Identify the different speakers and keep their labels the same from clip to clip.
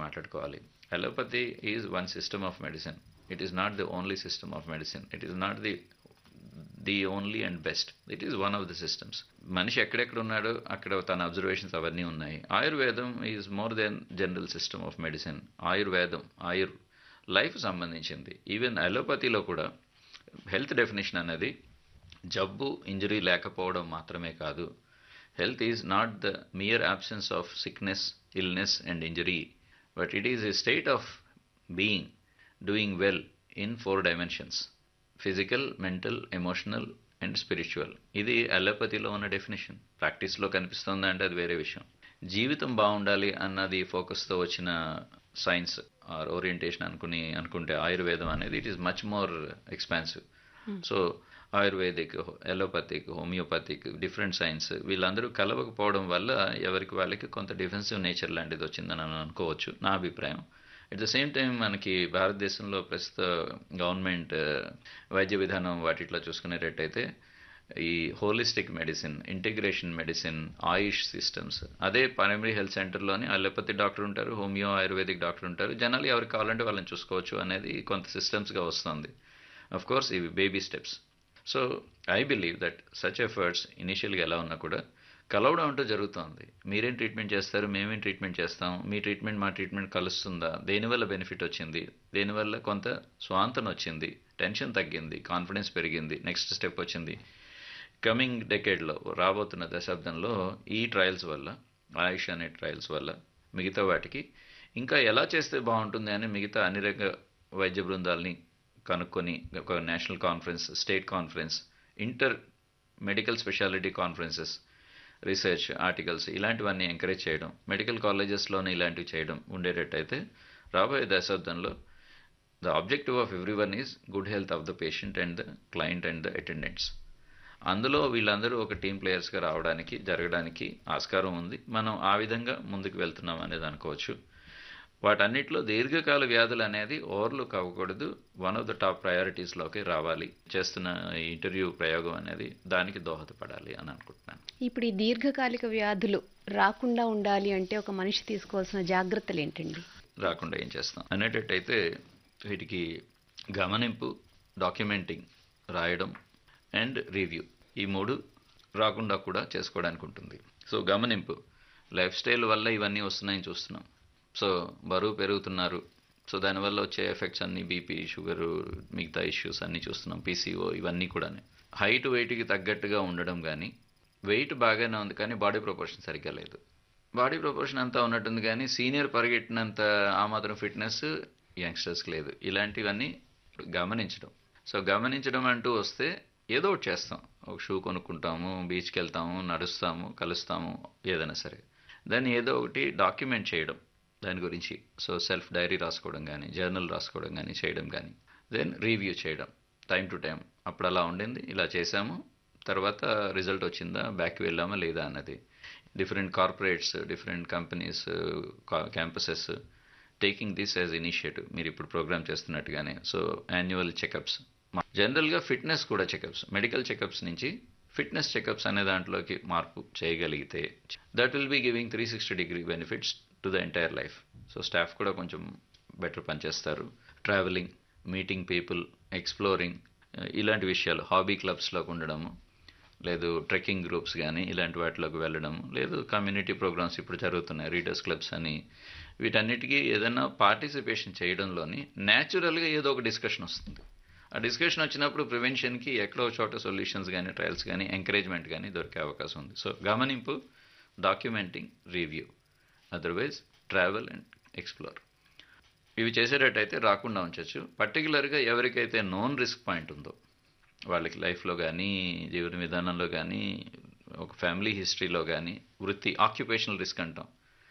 Speaker 1: మాట్లాడుకోవాలి allopathy is one system of medicine it is not the only system of medicine it is not the the only and best it is one of the systems మనిషి ఎక్కడెక్కడ ఉన్నాడో అక్కడ తన observations అవన్నీ ఉన్నాయి Ayurveda is more than general system of medicine Ayurveda ఆయుర్ life సంబంధించింది even అలోపతిలో కూడా హెల్త్ డెఫినేషన్ అనేది జబ్బు ఇంజరీ లేకపోవడం మాత్రమే కాదు health is not the mere absence of sickness illness and injury but it is a state of being doing well in four dimensions physical mental emotional and spiritual ఇది అలోపతిలో ఉన్న definition ప్రాక్టీస్లో కనిపిస్తుందా అంటే అది వేరే విషయం జీవితం బాగుండాలి అన్నది ఫోకస్తో వచ్చిన సైన్స్ ఆర్ ఓరియంటేషన్ అనుకుని అనుకుంటే ఆయుర్వేదం అనేది it is much more expansive so ayurvedic allopathic homeopathic different science వీళ్ళందరూ కలవకపోవడం వల్ల ఎవరికి వాళ్ళకి కొంత డిఫెన్సివ్ నేచర్ లాంటిది వచ్చిందని అని అనుకోవచ్చు నా అభిప్రాయం ఎట్ ద సేమ్ టైం మనకి భారతదేశంలో ప్రస్తుత గవర్నమెంట్ వైద్య విధానం వాటిట్లో చూసుకునేటట్టయితే ఈ holistic medicine integration medicine AYUSH systems అదే ప్రైమరీ హెల్త్ సెంటర్లోని అలోపతి డాక్టర్ ఉంటారు హోమియో ఆయుర్వేదిక్ డాక్టర్ ఉంటారు జనాలు ఎవరికి కావాలంటే వాళ్ళని చూసుకోవచ్చు అనేది కొంత సిస్టమ్స్గా వస్తుంది అఫ్ కోర్స్ ఇవి baby steps so I believe that such efforts ఇనిషియల్గా ఎలా ఉన్నా కూడా కలవడం అంటూ జరుగుతోంది మీరేం ట్రీట్మెంట్ చేస్తారు మేమేం ట్రీట్మెంట్ చేస్తాం మీ ట్రీట్మెంట్ మా ట్రీట్మెంట్ కలుస్తుందా దేనివల్ల బెనిఫిట్ వచ్చింది దేనివల్ల కొంత స్వాంతన వచ్చింది టెన్షన్ తగ్గింది కాన్ఫిడెన్స్ పెరిగింది నెక్స్ట్ స్టెప్ వచ్చింది కమింగ్ డెకేడ్లో రాబోతున్న దశాబ్దంలో ఈ ట్రయల్స్ వల్ల ఆయుష్ అనే ట్రయల్స్ వల్ల మిగతా వాటికి ఇంకా ఎలా చేస్తే బాగుంటుంది అని మిగతా అన్ని రకాల వైద్య బృందాలని కనుక్కొని ఒక national conference state conference inter medical speciality conferences research articles ఇలాంటివన్నీ ఎంకరేజ్ చేయడం మెడికల్ కాలేజెస్లోనే ఇలాంటివి చేయడం ఉండేటట్టయితే రాబోయే దశాబ్దంలో the objective of everyone is good health of the patient and the client and the attendants అందులో వీళ్ళందరూ ఒక టీం ప్లేయర్స్గా రావడానికి జరగడానికి ఆస్కారం ఉంది మనం ఆ విధంగా ముందుకు వెళ్తున్నాం అనేది అనుకోవచ్చు వాటన్నిటిలో దీర్ఘకాల వ్యాధులు అనేది ఓవర్లుక్ అవ్వకూడదు వన్ ఆఫ్ ద టాప్ ప్రయారిటీస్లోకి రావాలి చేస్తున్న ఈ ఇంటర్వ్యూ ప్రయోగం అనేది దానికి దోహదపడాలి అని అనుకుంటున్నాను
Speaker 2: ఇప్పుడు ఈ దీర్ఘకాలిక వ్యాధులు రాకుండా ఉండాలి అంటే ఒక మనిషి తీసుకోవాల్సిన జాగ్రత్తలు ఏంటండి
Speaker 1: రాకుండా ఏం చేస్తాం అనేటట్టయితే వీటికి గమనింపు డాక్యుమెంటింగ్ రాయడం అండ్ రివ్యూ ఈ మూడు రాకుండా కూడా చేసుకోవడానికి ఉంటుంది సో గమనింపు లైఫ్ స్టైల్ వల్ల ఇవన్నీ వస్తున్నాయని చూస్తున్నాం సో బరువు పెరుగుతున్నారు సో దానివల్ల వచ్చే ఎఫెక్ట్స్ అన్ని బీపీ షుగరు మిగతా ఇష్యూస్ అన్నీ చూస్తున్నాం పీసీఓ ఇవన్నీ కూడా హైట్ వెయిట్కి తగ్గట్టుగా ఉండడం కానీ వెయిట్ బాగానే ఉంది కానీ బాడీ ప్రపోర్షన్ సరిగ్గా లేదు బాడీ ప్రపోర్షన్ అంతా ఉన్నట్టుంది కానీ సీనియర్ పరిగెట్టినంత ఆ మాత్రం ఫిట్నెస్ యంగ్స్టర్స్కి లేదు ఇలాంటివన్నీ గమనించడం సో గమనించడం అంటూ వస్తే ఏదో ఒకటి చేస్తాం ఒక షూ కొనుక్కుంటాము బీచ్కి వెళ్తాము నడుస్తాము కలుస్తాము ఏదైనా సరే దాన్ని ఏదో ఒకటి డాక్యుమెంట్ చేయడం దాని గురించి సో సెల్ఫ్ డైరీ రాసుకోవడం కానీ జర్నల్ రాసుకోవడం కానీ చేయడం కానీ దెన్ రివ్యూ చేయడం టైం టు టైం అప్పుడు అలా ఉండింది ఇలా చేసాము తర్వాత రిజల్ట్ వచ్చిందా బ్యాక్ వెళ్ళామా లేదా అన్నది different corporates different companies campuses taking this as initiative మీరు ఇప్పుడు ప్రోగ్రామ్ చేస్తున్నట్టుగానే సో యాన్యువల్ చెకప్స్ జనరల్గా ఫిట్నెస్ కూడా చెకప్స్ మెడికల్ చెకప్స్ నుంచి ఫిట్నెస్ చెకప్స్ అనే దాంట్లోకి మార్పు చేయగలిగితే that will be giving three sixty degree benefits to the entire life so staff కూడా కొంచెం బెటర్ పనిచేస్తారు ట్రావెలింగ్ మీటింగ్ పీపుల్ ఎక్స్ప్లోరింగ్ ఇలాంటి విషయాలు హాబీ క్లబ్స్లోకి ఉండడము లేదు ట్రెక్కింగ్ గ్రూప్స్ కానీ ఇలాంటి వాటిలోకి వెళ్ళడము లేదు కమ్యూనిటీ ప్రోగ్రామ్స్ ఇప్పుడు జరుగుతున్నాయి రీడర్స్ క్లబ్స్ అని వీటన్నిటికీ ఏదైనా పార్టిసిపేషన్ చేయడంలోని న్యాచురల్గా ఏదో ఒక డిస్కషన్ వస్తుంది ఆ డిస్కషన్ వచ్చినప్పుడు ప్రివెన్షన్కి ఎక్కడో చోట సొల్యూషన్స్ కానీ ట్రయల్స్ కానీ ఎంకరేజ్మెంట్ కానీ దొరికే అవకాశం ఉంది సో గమనింపు documenting review otherwise travel and explore ఇవి చేసేటట్టయితే రాకుండా ఉంచవచ్చు పర్టికులర్గా ఎవరికైతే నోన్ రిస్క్ పాయింట్ ఉందో వాళ్ళకి లైఫ్లో కానీ జీవన విధానంలో కానీ ఒక ఫ్యామిలీ హిస్టరీలో కానీ వృత్తి ఆక్యుపేషనల్ రిస్క్ అంటాం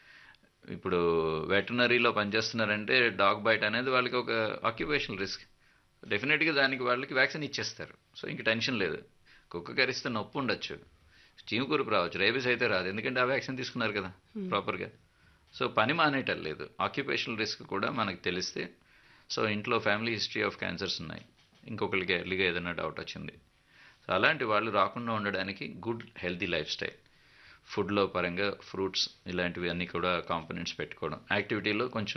Speaker 1: ఇప్పుడు వెటనరీలో పనిచేస్తున్నారంటే డాగ్ బైట్ అనేది వాళ్ళకి ఒక ఆక్యుపేషనల్ రిస్క్ డెఫినెట్గా దానికి వాళ్ళకి వ్యాక్సిన్ ఇచ్చేస్తారు సో ఇంక టెన్షన్ లేదు కుక్క కరిస్తే నొప్పి ఉండొచ్చు చీమకూరుపు రావచ్చు రేబీస్ అయితే రాదు ఎందుకంటే ఆ వ్యాక్సిన్ తీసుకున్నారు కదా ప్రాపర్గా సో పని మానేయటం లేదు ఆక్యుపేషనల్ రిస్క్ కూడా మనకు తెలిస్తే సో ఇంట్లో ఫ్యామిలీ హిస్టరీ ఆఫ్ క్యాన్సర్స్ ఉన్నాయి ఇంకొకరికి ఎర్లీగా ఏదైనా డౌట్ వచ్చింది సో అలాంటి వాళ్ళు రాకుండా ఉండడానికి గుడ్ హెల్తీ లైఫ్ స్టైల్ ఫుడ్లో పరంగా ఫ్రూట్స్ ఇలాంటివి అన్నీ కూడా కాంపోనెంట్స్ పెట్టుకోవడం యాక్టివిటీలో కొంచెం